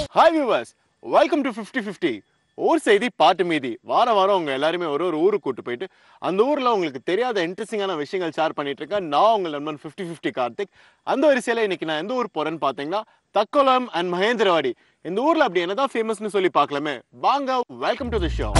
Hi viewers welcome to fifty fifty ஊர் செய்தி பாட்டு மீதி வார வாரம் உங்க எல்லாருமே ஒரு ஒரு ஊருக்கு கூட்டு போயிட்டு அந்த ஊர்ல உங்களுக்கு தெரியாத இன்ட்ரெஸ்டிங்கான விஷயங்கள் ஷேர் பண்ணிட்டு இருக்கேன் நான் உங்கள் நண்பன் ஃபிஃப்டி ஃபிஃப்டி கார்த்திக் அந்த வரிசையில இன்னைக்கு நான் எந்த ஊர் போறேன்னு பாத்தீங்கன்னா தக்கோலம் அண்ட் மகேந்திரவாடி இந்த ஊர்ல அப்படி என்னதான் ஃபேமஸ்னு சொல்லி பார்க்கலாமே வாங்க welcome to the show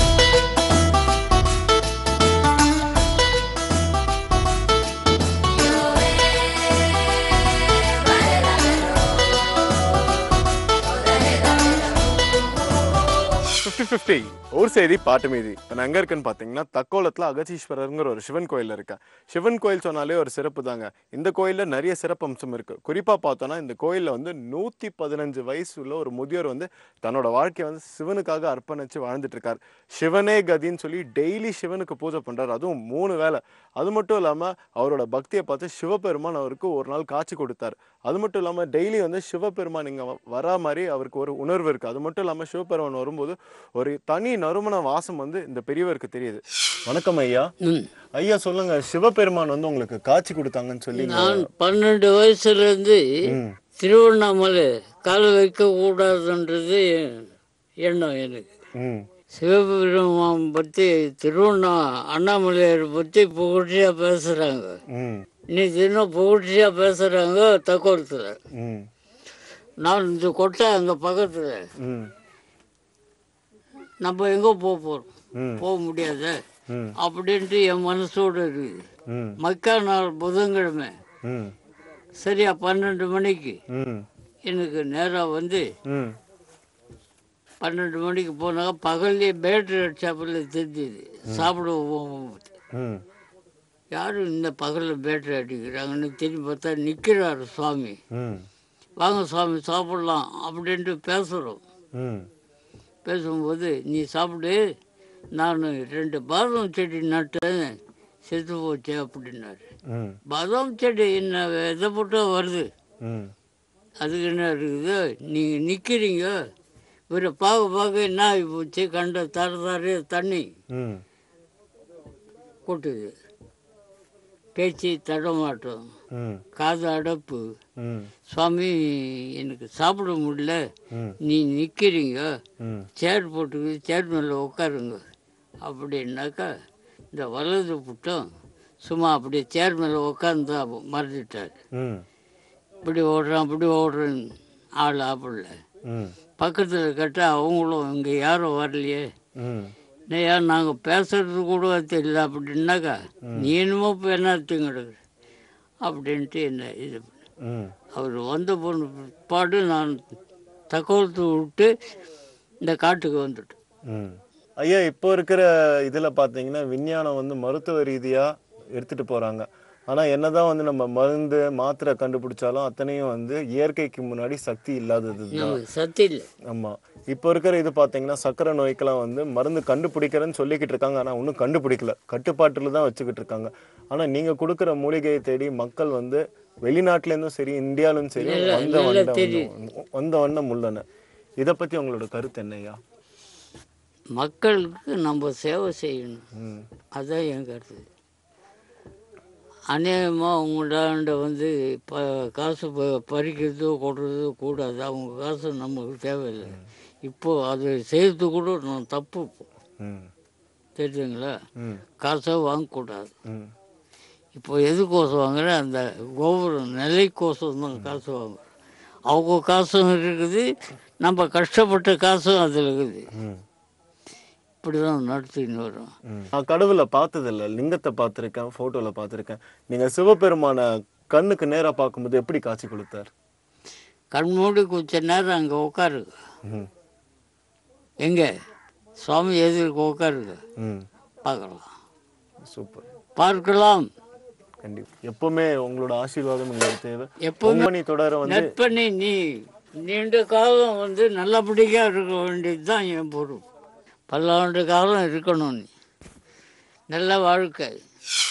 fifty fifty ஊர் செய்தி பாட்டு மீதி இப்போ நான் எங்கே இருக்கேன்னு பார்த்தீங்கன்னா தக்கோலத்தில் அகதீஸ்வரருங்கிற ஒரு சிவன் கோயில் இருக்கேன் சிவன் கோயில் சொன்னாலே ஒரு சிறப்பு தாங்க இந்த கோயிலில் நிறைய சிறப்பு அம்சம் இருக்கு குறிப்பாக பார்த்தோன்னா இந்த கோயிலில் வந்து நூற்றி பதினஞ்சு வயசு உள்ள ஒரு முதியோர் வந்து தன்னோட வாழ்க்கையை வந்து சிவனுக்காக அர்ப்பணிச்சு வாழ்ந்துட்டு இருக்கார் சிவனே கதின்னு சொல்லி டெய்லி சிவனுக்கு பூஜை பண்றாரு அதுவும் மூணு வேளை அது மட்டும் இல்லாமல் அவரோட பக்தியை பார்த்து சிவபெருமான் அவருக்கு ஒரு நாள் காட்சி கொடுத்தார் அது மட்டும் இல்லாமல் டெய்லி வந்து சிவபெருமான் இங்கே வரா மாதிரி அவருக்கு ஒரு உணர்வு இருக்குது அது மட்டும் இல்லாமல் சிவபெருமான் வரும்போது ஒரு தனி நறுமண வாசம் வந்து இந்த பெரியவருக்கு தெரியுது வணக்கம் ஐயா ம். ஐயா சொல்லுங்க சிவபெருமான் வந்து உங்களுக்கு காட்சி கொடுத்தாங்கன்னு சொல்லி நான் பன்னெண்டு வயசுலேருந்து ம். திருவண்ணாமலை கால் வைக்க கூடாதுன்றது எண்ணம் எனக்கு ம் சிவபெருமான் பற்றி திருவண்ணா அண்ணாமலையார் பற்றி புகழ்ச்சியாக பேசுகிறாங்க ம் இன்னைக்கு இன்னும் புகழ்ச்சியாக பேசுகிறாங்க தக்கோலத்தில் ம் நான் இந்த கொட்டை அங்கே பக்கத்தில் ம் நம்ம எங்கே போக போகிறோம் ம். போக முடியாத ம் அப்படின்ட்டு என் மனசோடு இருக்குது ம் மக்கா நாள் புதன்கிழமை ம் சரியா பன்னெண்டு மணிக்கு ம் எனக்கு நேராக வந்து ம் பன்னெண்டு மணிக்கு போனாக்க பகல்லே பேட்டரி ஷாப்பில் தெரிஞ்சுது சாப்பிட போகும்போது ம் யாரும் இந்த பகலில் பேட்டரி அடிக்கிறாங்கன்னு திரும்பி பார்த்தா நிற்கிறாரு சுவாமி ம் வாங்க சுவாமி சாப்பிடலாம் அப்படின்ட்டு பேசுகிறோம் ம் பேசும்போது நீ சாப்பிடு நான் ரெண்டு பாதாம் செடி நட்டேன் செத்து போச்சு அப்படின்னாரு ம் பாதாம் செடி என்ன விதை போட்டா வருது ம் அதுக்கு என்ன இருக்குது நீங்கள் நிற்கிறீங்க இவரை பார்க்க பார்க்க என்ன ஆகி போச்சு கண்ட தர தர தண்ணி ம் கொட்டுது பேச்சு தடமாட்டம் ம் காது அடப்பு ம் சுவாமி எனக்கு சாப்பிட முடியல ம் நீ நிற்கிறீங்க ம் சேர் போட்டு சேர் மேலே உட்காருங்க அப்படின்னாக்கா இந்த வலது புட்டம் சும்மா அப்படியே சேர் மேலே உட்காந்து மறைஞ்சிட்டார் ம் இப்படி ஓடுறான் அப்படி ஓடுறேன் ஆள் ஆப்பிடல ம் பக்கத்தில் கேட்டால் அவங்களும் இங்கே யாரும் வரலையே ம் இல்லையா நாங்கள் பேசுறது கூட தெரியல அப்படின்னாக்கா நீ என்னமோ இப்போ என்ன கிடக்கு அப்படின்ட்டு என்ன இது பண்ணு. ம் அவர் வந்த பொண்ணு பாடு நான் தகவலத்து விட்டு இந்த காட்டுக்கு வந்துட்டேன் ம் ஐயா இப்போ இருக்கிற இதில் பார்த்தீங்கன்னா விஞ்ஞானம் வந்து மருத்துவ ரீதியாக எடுத்துகிட்டு போகிறாங்க ஆனால் என்னதான் வந்து நம்ம மருந்து மாத்திரை கண்டுபிடிச்சாலும் அத்தனையும் வந்து இயற்கைக்கு முன்னாடி சக்தி இல்லாதது தான் நமக்கு சத்து இல்லை ஆமாம் இப்போ இருக்கிற இது பார்த்தீங்கன்னா சக்கரை நோய்க்கெல்லாம் வந்து மருந்து கண்டுபிடிக்கிறேன்னு சொல்லிக்கிட்டு இருக்காங்க ஆனால் இன்னும் கண்டுபிடிக்கல கட்டுப்பாட்டில் தான் வச்சுக்கிட்டு இருக்காங்க ஆனால் நீங்கள் கொடுக்குற மூலிகையை தேடி மக்கள் வந்து வெளிநாட்டிலேருந்தும் சரி இந்தியாவிலும் சரி நல்லா- வந்த நல்லா வண்ணம் தெரியும். வந்த வண்ணம் உள்ளன இதை பற்றி உங்களோட கருத்து என்னய்யா மக்களுக்கு நம்ம சேவை செய்யணும் ம் அதான் என் கருத்து அநேகமாக உங்களாண்ட வந்து ப காசு ப பறிக்கிறதோ கொடுறதோ கூடாது அவங்க காசு நமக்கு தேவையில்லை இப்போது அது செய்கிறது கூட நான் தப்பு இப்போ. ம் தெரியுதுங்களா ம் காசை வாங்கக்கூடாது ம் இப்போ எதுக்கோசம் வாங்குறேன் அந்த கோபுரம் நிலைக்கோசம் தான் காசு வாங்குறோம் அவங்க காசும் இருக்குது நம்ம கஷ்டப்பட்ட காசும் அதில் இருக்குது ம் இப்படி தான் நடத்தின்னு வரோம் நான் கடவுளை பார்த்ததில்ல லிங்கத்தை பார்த்துருக்கேன் ஃபோட்டோவில் பார்த்துருக்கேன் நீங்கள் சிவபெருமான கண்ணுக்கு நேராக பார்க்கும்போது எப்படி காட்சி கொடுத்தார் கண் மூடி கொஞ்ச நேரம் அங்கே உட்காருங்க ம் எங்கே சுவாமி எதிர்க்கு உட்காருங்க ம் பார்க்கலாம் சூப்பர் பார்க்கலாம் கண்டிப்பா எப்பவுமே உங்களோட ஆசீர்வாதம் எங்களுக்கு தேவை எப்பவுமே பொங்கனி தொடர வந்து நற்பணி நீ நீண்ட காலம் வந்து நல்லபடியாக இருக்க வேண்டியது தான் என் பொறுப்பு பல்லாண்டு காலம் இருக்கணும் நீ நல்ல வாழ்க்கை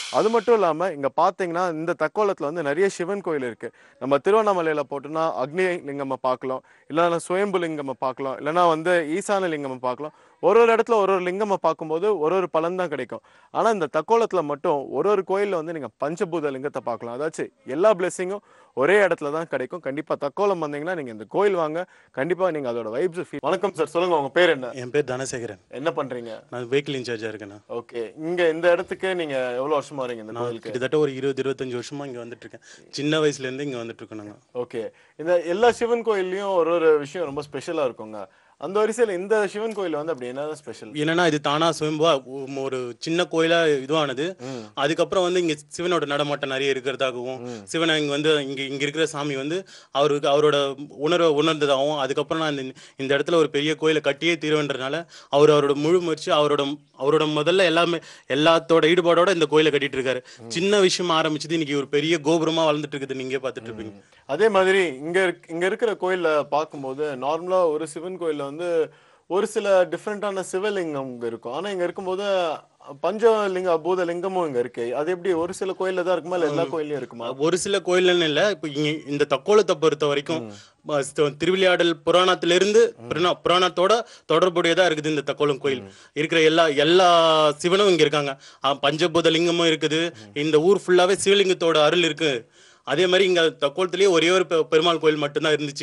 அது மட்டும் இல்லாம இங்க பாத்தீங்கன்னா இந்த தக்கோலத்துல வந்து நிறைய சிவன் கோயில் இருக்கு நம்ம திருவண்ணாமலையில போட்டோம்னா அக்னி லிங்கம் பார்க்கலாம் இல்லைன்னா சுயம்பு லிங்கம் பார்க்கலாம் இல்லைன்னா வந்து ஈசான லிங்கம் பார்க்கலாம் ஒரு ஒரு இடத்துல ஒரு ஒரு லிங்கமை பார்க்கும்போது ஒரு ஒரு பலன் தான் கிடைக்கும் ஆனா இந்த தக்கோலத்துல மட்டும் ஒரு ஒரு கோயில்ல வந்து நீங்க பஞ்சபூத லிங்கத்தை பார்க்கலாம் அதாச்சும் எல்லா பிளெஸிங்கும் ஒரே இடத்துல தான் கிடைக்கும் கண்டிப்பா தக்கோலம் வந்தீங்கன்னா நீங்க இந்த கோயில் வாங்க கண்டிப்பா நீங்க அதோட வைப்ஸ் ஃபீல் வணக்கம் சார் சொல்லுங்க உங்க பேர் என்ன என் பேர் தனசேகரன் என்ன பண்றீங்க நான் வெஹிக்கிள் இன்சார்ஜாக இருக்கேண்ணா ஓகே இங்க இந்த இடத்துக்கு நீங்க எவ்வளவு வருஷமா வரீங்க இந்த நான் கோயிலுக்கு கிட்டத்தட்ட ஒரு இருபது இருபத்தஞ்சு வருஷமா இங்கே வந்துட்டு இருக்கேன் சின்ன வயசுலேருந்து இங்கே வந்துட்டு இருக்கோம் நாங்கள் ஓகே இந்த எல்லா சிவன் கோயில்லையும் ஒரு ஒரு விஷயம் ரொம்ப ஸ்பெஷலா இருக்குங்க அந்த வரிசையில இந்த சிவன் கோயில் வந்து அப்படி என்னதான் ஸ்பெஷல் என்னன்னா இது தானா சுயம்பா உம் ஒரு சின்ன கோயிலா இதுவானது அதுக்கப்புறம் வந்து இங்க சிவனோட நடமாட்டம் நிறைய இருக்கிறதாகவும் சிவனை இங்க வந்து இங்க இங்க இருக்கிற சாமி வந்து அவருக்கு அவரோட உணர்வை உணர்ந்ததாகவும் அதுக்கப்புறம் நான் இந்த இந்த இடத்துல ஒரு பெரிய கோயிலை கட்டியே தீர்வுன்றனால அவர் அவரோட முழு முயற்சி அவரோட அவரோட முதல்ல எல்லாமே எல்லாத்தோட ஈடுபாடோட இந்த கோயிலை கட்டிட்டு இருக்காரு சின்ன விஷயமா ஆரம்பிச்சது இன்னைக்கு ஒரு பெரிய கோபுரமா வளர்ந்துட்டு இருக்குது நீங்க பார்த்துட்டு இருப்பீங்க அதே மாதிரி இங்க இருக்- இங்க இருக்கிற கோயில்ல பார்க்கும்போது நார்மலா ஒரு சிவன் கோயில்ல வந்து ஒரு சில டிஃப்ரெண்டான சிவலிங்கம் இங்க இருக்கும் ஆனா இங்க இருக்கும்போது பஞ்சலிங்க பூதலிங்கமும் இங்க இருக்கு அது எப்படி ஒரு சில கோயில்ல தான் இருக்குமா இல்ல எல்லா கோயில்லயும் இருக்குமா ஒரு சில கோயில்னு இல்ல இப்ப இங்க இந்த தக்கோலத்தை பொறுத்த வரைக்கும் ப- ஸ்த- திருவிளையாடல் புராணத்திலிருந்து புராண- புராணத்தோட தொடர்புடையதா இருக்குது இந்த தக்கோலம் கோயில் இருக்கிற எல்லா எல்லா சிவனும் இங்க இருக்காங்க ஆ, பஞ்சபூத லிங்கமும் இருக்குது இந்த ஊர் ஃபுல்லாவே சிவலிங்கத்தோட அருள் இருக்கு அதே மாதிரி இங்க தக்கோலத்திலேயே ஒரே ஒரு பெ- பெருமாள் கோயில் மட்டும்தான் இருந்துச்சு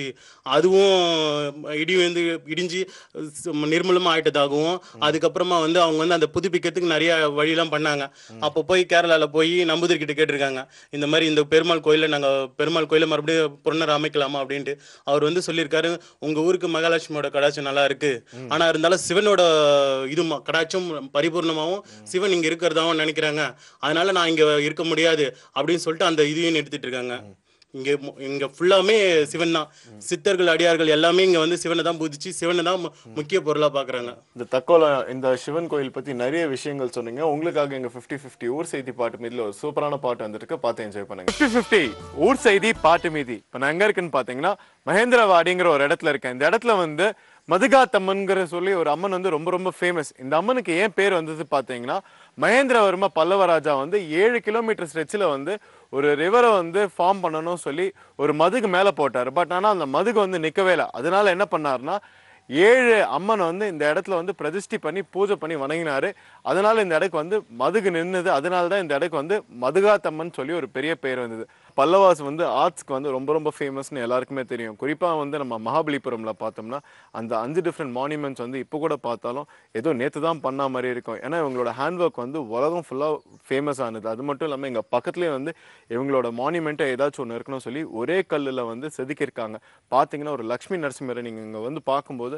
அதுவும் இடி வந்து இடிஞ்சு ஸ்- நிர்மூலமா ஆயிட்டதாகவும் அதுக்கப்புறமா வந்து அவங்க வந்து அந்த புதுப்பிக்கிறதுக்கு நிறைய வழியெல்லாம் பண்ணாங்க அப்போ போய் கேரளால போய் நம்பூதிரி கிட்ட கேட்டிருக்காங்க இந்த மாதிரி இந்த பெருமாள் கோயில நாங்க பெருமாள் கோயில மறுபடியும் புறநர் அமைக்கலாமா அப்படின்ட்டு அவர் வந்து சொல்லியிருக்காரு உங்க ஊருக்கு மகாலட்சுமியோட கடாட்சம் நல்லா இருக்கு ஆனா இருந்தாலும் சிவனோட இது ம- கடாட்சம் பரிபூர்ணமாவும் சிவன் இங்க இருக்கிறதாவும் நினைக்கிறாங்க அதனால நான் இங்க இருக்க முடியாது அப்படின்னு சொல்லிட்டு அந்த இதையும் நிறுத்திட்டு இருக்காங்க இங்க மு- இங்க ஃபுல்லாமே சிவன் தான் சித்தர்கள் அடியார்கள் எல்லாமே இங்க வந்து சிவனை தான் பூஜிச்சு சிவனை தான் மு- முக்கிய பொருளா பாக்குறாங்க இந்த தக்கோலம் இந்த சிவன் கோயில் பத்தி நிறைய விஷயங்கள் சொன்னீங்க உங்களுக்காக எங்க 50 50 ஊர் செய்தி பாட்டு மீதில ஒரு சூப்பரான பாட்டு வந்திருக்கு பார்த்து என்ஜாய் பண்ணுங்க 50 50 ஊர் செய்தி பாட்டு மீதி இப்போ நான் எங்க இருக்குன்னு பாத்தீங்கன்னா மகேந்திரவாடிங்கிற ஒரு இடத்துல இருக்கேன் இந்த இடத்துல வந்து மதுகாத்தம்மன்கிற சொல்லி ஒரு அம்மன் வந்து ரொம்ப ரொம்ப ஃபேமஸ் இந்த அம்மனுக்கு ஏன் பேர் வந்தது பாத்தீங்கன்னா மகேந்திரவர்ம பல்லவராஜா வந்து ஏழு கிலோமீட்டர் ஸ்ட்ரெச்சில் வந்து ஒரு ரிவரை வந்து ஃபார்ம் பண்ணணும்னு சொல்லி ஒரு மதுக்கு மேலே போட்டார் பட் ஆனால் அந்த மதுக்கு வந்து நிற்கவே இல்லை அதனால என்ன பண்ணாருன்னா ஏழு அம்மனை வந்து இந்த இடத்துல வந்து பிரதிஷ்டி பண்ணி பூஜை பண்ணி வணங்கினாரு அதனால இந்த இடத்துக்கு வந்து மதுகு நின்னுது அதனால தான் இந்த இடத்துக்கு வந்து மதுகாத்தம்மன் சொல்லி ஒரு பெரிய பேர் வந்தது பல்லவாஸ் வந்து ஆர்ட்ஸ்க்கு வந்து ரொம்ப ரொம்ப ஃபேமஸ்னு எல்லாருக்குமே தெரியும் குறிப்பாக வந்து நம்ம மகாபலிபுரம்ல பார்த்தோம்னா அந்த அஞ்சு டிஃப்ரெண்ட் மானுமெண்ட்ஸ் வந்து இப்போ கூட பார்த்தாலும் ஏதோ நேற்று தான் பண்ண மாதிரி இருக்கும் ஏன்னா இவங்களோட ஹேண்ட் ஒர்க் வந்து உலகம் ஃபுல்லாக ஃபேமஸ் ஆனது அது மட்டும் இல்லாமல் எங்கள் பக்கத்துலேயே வந்து இவங்களோட மானுமெண்ட்டை ஏதாச்சும் ஒன்று இருக்கணும்னு சொல்லி ஒரே கல்லில் வந்து செதுக்கியிருக்காங்க பார்த்தீங்கன்னா ஒரு லக்ஷ்மி நரசிம்மரை நீங்கள் இங்கே வந்து பார்க்கும்போது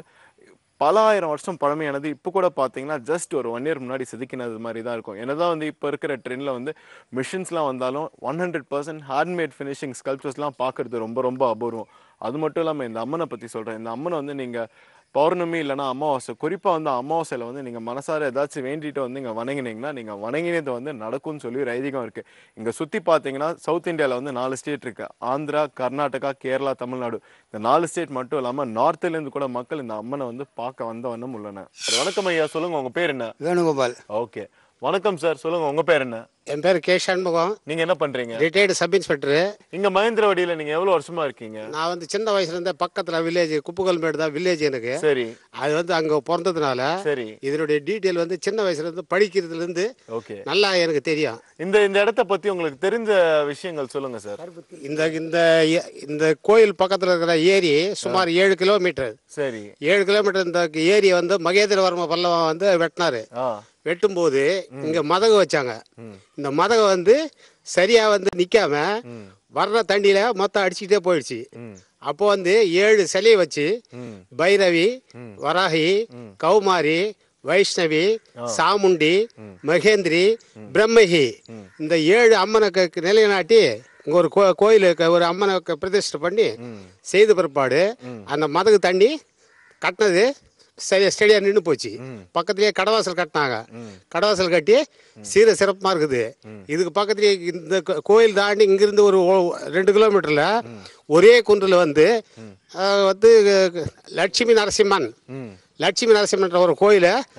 பல ஆயிரம் வருஷம் பழமையானது இப்போ கூட பார்த்தீங்கன்னா ஜஸ்ட் ஒரு ஒன் இயர் முன்னாடி செதுக்கினது மாதிரி தான் இருக்கும் என்னதான் வந்து இப்போ இருக்கிற ட்ரெண்டில் வந்து மிஷின்ஸ்லாம் வந்தாலும் one hundred percent handmade finishing ஸ்கல்ப்சர்ஸ்லாம் பார்க்கறது ரொம்ப ரொம்ப அபூர்வம் அது மட்டும் இல்லாமல் இந்த அம்மனை பற்றி சொல்கிறேன் இந்த அம்மனை வந்து நீங்கள் பௌர்ணமி இல்லைன்னா அமாவாசை குறிப்பாக வந்து அமாவாசையில் வந்து நீங்கள் மனசார ஏதாச்சும் வேண்டிட்டு வந்து இங்கே வணங்கினீங்கன்னா நீங்கள் வணங்கினது வந்து நடக்கும்னு சொல்லி ஒரு ஐதீகம் இருக்குது இங்கே சுற்றி பார்த்தீங்கன்னா சவுத் இந்தியாவில் வந்து நாலு ஸ்டேட் இருக்கு ஆந்திரா கர்நாடகா கேரளா தமிழ்நாடு இந்த நாலு ஸ்டேட் மட்டும் இல்லாமல் நார்த்லேருந்து கூட மக்கள் இந்த அம்மனை வந்து பார்க்க வந்த வண்ணம் உள்ளன வணக்கம் ஐயா சொல்லுங்க உங்க பேர் என்ன வேணுகோபால் ஓகே வணக்கம் சார் சொல்லுங்க உங்க பேர் என்ன என் பேர் கே சண்முகம் நீங்க என்ன பண்றீங்க ரிட்டையர்டு சப் இன்ஸ்பெக்டரு இங்க மகேந்திரவாடியில நீங்க எவ்வளவு வருஷமா இருக்கீங்க நான் வந்து சின்ன வயசுல இருந்தே பக்கத்தில் வில்லேஜ் குப்புகல்மேடு தான் வில்லேஜ் எனக்கு சரி அது வந்து அங்கே பிறந்ததுனால சரி இதனுடைய டீட்டெயில் வந்து சின்ன வயசுல இருந்து படிக்கிறதுலேருந்து ஓகே நல்லா எனக்கு தெரியும் இந்த இந்த இடத்த பத்தி உங்களுக்கு தெரிஞ்ச விஷயங்கள் சொல்லுங்க சார் இந்த இந்த ஏ- இந்த கோயில் பக்கத்தில் இருக்கிற ஏரி சுமார் ஏழு கிலோமீட்டர் சரி ஏழு கிலோமீட்டர் இந்த ஏரியை வந்து மகேந்திரவர்ம பல்லவன் வந்து வெட்டினாரு ஆ வெட்டும்போது இங்க மதகு வச்சாங்க இந்த மதகு வந்து சரியா வந்து நிக்காம வர்ற தண்ணியில மொத்தம் அடிச்சுக்கிட்டே போயிடுச்சு அப்போ வந்து ஏழு சிலையை வச்சு பைரவி வராகி கௌமாரி வைஷ்ணவி சாமுண்டி மகேந்திரி பிரம்மகி இந்த ஏழு அம்மனுக்கு நிலைநாட்டி இங்க ஒரு கோ கோயிலுக்கு ஒரு அம்மனுக்கு பிரதிஷ்டை பண்ணி செய்த பிற்பாடு அந்த மதகு தண்ணி கட்டினது சரியா ஸ்டெடியாக நின்று போச்சு பக்கத்துலேயே கடவாசல் கட்டினாங்க கடவாசல் கட்டி சீர சிறப்பமாக இருக்குது இதுக்கு பக்கத்துலேயே இந்த கோ- கோயில் தாண்டி இங்கிருந்து ஒரு ஓ- ரெண்டு கிலோமீட்டரில் ஒரே குன்றில் வந்து அஹ், வந்து லட்சுமி நரசிம்மன் லட்சுமி நரசிம்மன்ற ஒரு கோயிலை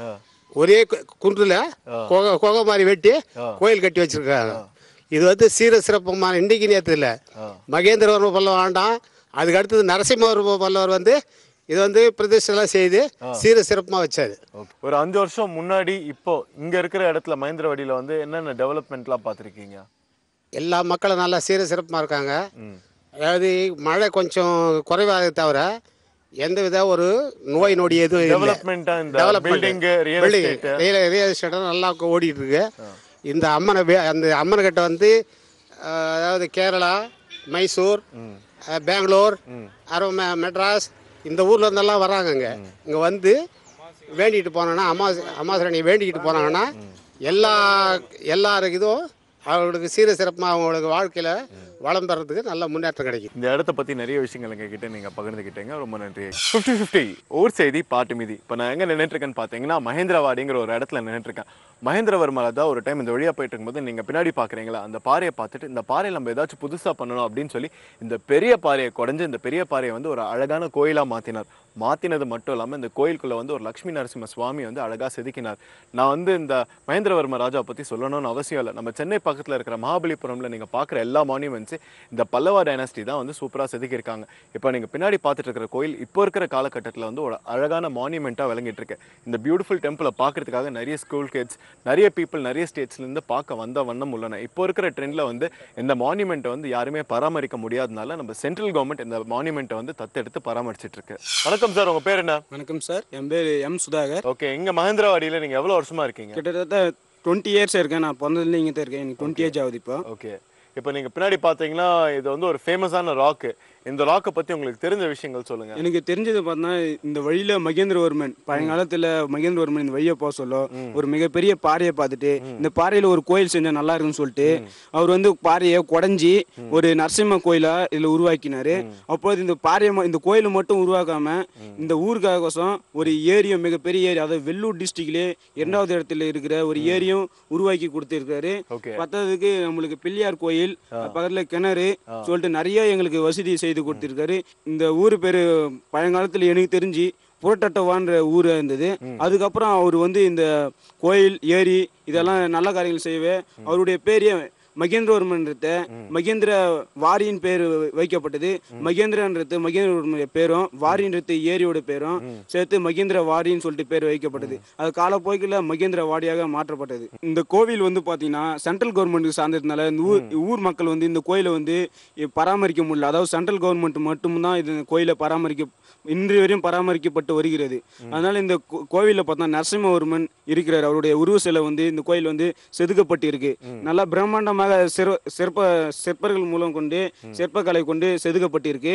ஒரே கு- குன்றுல குகை குகை மாதிரி வெட்டி கோயில் கட்டி வச்சிருக்காங்க இது வந்து சீர சிறப்பமான இன்றைக்கு நேற்று இல்லை மகேந்திரவர்ம பல்லவன் ஆண்டான் அதுக்கு அடுத்தது நரசிம்மவர்ம பல்லவர் வந்து இது வந்து பிரதிஷ்டெல்லாம் செய்து சீர சிறப்பமாக வச்சாரு ஓகே ஒரு அஞ்சு வருஷம் முன்னாடி இப்போ இங்க இருக்கிற இடத்துல மகேந்திரவாடியில வந்து என்னென்ன டெவலப்மெண்ட்லாம் பார்த்துருக்கீங்க எல்லா மக்களும் நல்லா சீர சிறப்பமாக இருக்காங்க அதாவது மழை கொஞ்சம் குறைவாக தவிர எந்த வித ஒரு நோய் நொடி எதுவும் இல்லை டெவலப்மெண்ட்டா இந்த building real building estate real real எஸ்டேட்டும் நல்லா ஓடிட்டு இருக்கு இந்த அம்மனை வே- அந்த அம்மனை கிட்ட வந்து அஹ், அதாவது கேரளா மைசூர் அஹ், பெங்களூர் அப்புறம் மெ- மெட்ராஸ் இந்த ஊர்ல இருந்தெல்லாம் வராங்கங்க இங்க வந்து வேண்டிட்டு போனோன்னா அமாவாசை அமாவாசனை வேண்டிக்கிட்டு போனாங்கன்னா எல்லா எல்லாருக்கு இதுவும் அவங்களுக்கு சீர சிறப்பாக அவங்களுக்கு வாழ்க்கையில் வளம் பெறதுக்கு நல்ல முன்னேற்றம் கிடைக்கும் இந்த இடத்த பத்தி நிறைய விஷயங்கள் எங்ககிட்ட நீங்க பகிர்ந்துக்கிட்டீங்க ரொம்ப நன்றி ஃபிஃப்டி ஃபிஃப்டி ஊர் செய்தி பாட்டு மீதி இப்போ நான் எங்க நின்னுட்டு இருக்கேன்னு பார்த்தீங்கன்னா மகேந்திரவாடிங்கிற ஒரு இடத்துல நின்னுட்டு இருக்கேன் மகேந்திரவர்மல தான் ஒரு டைம் இந்த வழியா போயிட்டு இருக்கும்போது நீங்க பின்னாடி பாக்குறீங்களா அந்த பாறையை பார்த்துட்டு இந்த பாறையை நம்ம ஏதாச்சும் புதுசா பண்ணணும் அப்படின்னு சொல்லி இந்த பெரிய பாறையை குடஞ்சு இந்த பெரிய பாறையை வந்து ஒரு அழகான கோயிலா மாத்தினார் மாத்தினது மட்டும் இல்லாம இந்த கோயிலுக்குள்ள வந்து ஒரு லக்ஷ்மி நரசிம்ம சுவாமி வந்து அழகா செதுக்கினார் நான் வந்து இந்த மகேந்திரவர்ம ராஜா பத்தி சொல்லணும்னு அவசியம் இல்லை நம்ம சென்னை பக்கத்துல இருக்கிற மகாபலிபுரம்ல நீங்க பார்க்குற எல்லா மானியூமெண்ட்ஸ் இந்த பல்லவா டைனஸ்டி தான் வந்து சூப்பரா செதுக்கியிருக்காங்க இப்போ நீங்க பின்னாடி பார்த்துட்டு இருக்கிற கோயில் இப்போ இருக்கிற காலகட்டத்தில் வந்து ஒரு அழகான மானியூமெண்ட்டாக விளங்கிட்டு இருக்கு இந்த பியூட்டிஃபுல் டெம்பிளை பார்க்கறதுக்காக நிறைய ஸ்கூல் கிட்ஸ் நிறைய பீப்புள் நிறைய ஸ்டேட்ஸ்லேருந்து பார்க்க வந்த வண்ணம் உள்ளன இப்போ இருக்கிற ட்ரெண்டில் வந்து இந்த மானியூமெண்ட்டை வந்து யாருமே பராமரிக்க முடியாதனால நம்ம சென்ட்ரல் கவர்மெண்ட் இந்த மானியூமெண்ட்டை வந்து தத்தெடுத்து பராமரிச்சிட்டு இருக்கு வணக்கம் சார் உங்க பேர் என்ன வணக்கம் சார் என் பேர் எம் சுதாகர் ஓகே இங்க மகேந்திரவாடியில நீங்க எவ்வளவு வருஷமா இருக்கீங்க கிட்டத்தட்ட டுவெண்ட்டி இயர்ஸ் இருக்கேன் நான் பிறந்ததுலேருந்து இங்கே தான் இருக்கேன் எனக்கு டுவெண்ட்டி ஏஜ் ஆகுது இப்போ ஓகே இப்போ நீங்க பின்னாடி பார்த்தீங்கன்னா இது வந்து ஒரு ஃபேமஸான ராக்கு இந்த ராக்கை பத்தி உங்களுக்கு தெரிஞ்ச விஷயங்கள் சொல்லுங்க எனக்கு தெரிஞ்சது பார்த்தா இந்த வழியில மகேந்திரவர்மன் பழங்காலத்துல மகேந்திரவர்மன் இந்த வழியை போக சொல்ல ஒரு மிகப்பெரிய பாறையை பார்த்துட்டு இந்த பாறையில ஒரு கோயில் செஞ்சா நல்லா இருக்குன்னு சொல்லிட்டு அவர் வந்து பாறையை குடஞ்சி ஒரு நரசிம்ம கோயிலா இதுல உருவாக்கினாரு அப்போது இந்த பாறையை ம- இந்த கோயிலை மட்டும் உருவாக்காம இந்த ஊருக்காகோசம் ஒரு ஏரியும் மிகப்பெரிய ஏரி அதாவது வெள்ளூர் டிஸ்ட்ரிக்ட்லயே இரண்டாவது இடத்துல இருக்கிற ஒரு ஏரியும் உருவாக்கி கொடுத்திருக்காரு ஓகே பத்தாவதுக்கு நம்மளுக்கு பிள்ளையார் கோயில் பக்கத்துல கிணறு சொல்லிட்டு நிறைய எங்களுக்கு வசதி செய்து கொடுத்திருக்காரு இந்த ஊர் பேரு பழங்காலத்துல எனக்கு தெரிஞ்சு புரட்டட்டவான்ற ஊர் இருந்தது அதுக்கப்புறம் அவர் வந்து இந்த கோயில் ஏரி இதெல்லாம் நல்ல காரியங்கள் செய்யவே அவருடைய பேரே மகேந்திரவர்மன்றத மகேந்திர வாரியின் பேர் வைக்கப்பட்டது மகேந்திரன்றது மகேந்திரவர்மனுடைய பேரும் வாரின்றது ஏரியோட பேரும் சேர்த்து மகேந்திர வாரின்னு சொல்லிட்டு பேர் வைக்கப்பட்டது அது காலப்போக்கில் மகேந்திர வாடியாக மாற்றப்பட்டது இந்த கோவில் வந்து பார்த்தீங்கன்னா சென்ட்ரல் கவர்மெண்ட்டுக்கு சார்ந்ததுனால இந்த ஊர் ஊர் மக்கள் வந்து இந்த கோயிலை வந்து பராமரிக்க முடியல அதாவது சென்ட்ரல் கவர்மெண்ட் மட்டும்தான் இது கோயிலை பராமரிக்க இன்று வரையும் பராமரிக்கப்பட்டு வருகிறது அதனால இந்த கோ- கோவில்ல பார்த்தா நரசிம்மவர்மன் இருக்கிறார் அவருடைய உருவ சிலை வந்து இந்த கோயில் வந்து செதுக்கப்பட்டு இருக்கு நல்லா பிரம்மாண்டமாக சிற சிற்ப சிற்பர்கள் மூலம் கொண்டு சிற்பக்கலை கொண்டு செதுக்கப்பட்டு இருக்கு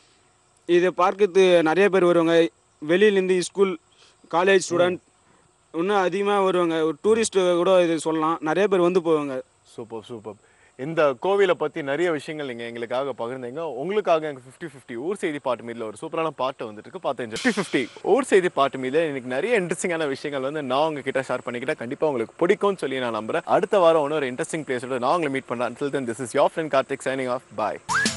இதை பார்க்கறது நிறைய பேர் வருவாங்க வெளியிலேருந்து ஸ்கூல் காலேஜ் ஸ்டூடெண்ட் இன்னும் அதிகமாக வருவாங்க ஒரு டூரிஸ்ட் கூட இது சொல்லலாம் நிறைய பேர் வந்து போவாங்க சூப்பர் சூப்பர் இந்த கோவிலை பத்தி நிறைய விஷயங்கள் நீங்க எங்களுக்காக பகிர்ந்தீங்க உங்களுக்காக எங்க ஃபிஃப்டி ஃபிஃப்டி ஊர் செய்தி பாட்டு மீதுல ஒரு சூப்பரான பாட்டு வந்துட்டு இருக்கு பார்த்து ஃபிஃப்டி ஃபிஃப்டி ஊர் செய்தி பாட்டு மீது எனக்கு நிறைய இன்ட்ரெஸ்டிங்கான விஷயங்கள் வந்து நான் உங்ககிட்ட ஷேர் பண்ணிக்கிட்டேன் கண்டிப்பா உங்களுக்கு பிடிக்கும்னு சொல்லி நான் நம்புறேன் அடுத்த வாரம் இன்னொரு இன்ட்ரெஸ்டிங் பிளேஸோட நான் உங்களை மீட் பண்றேன் until then this is your friend Karthik signing off bye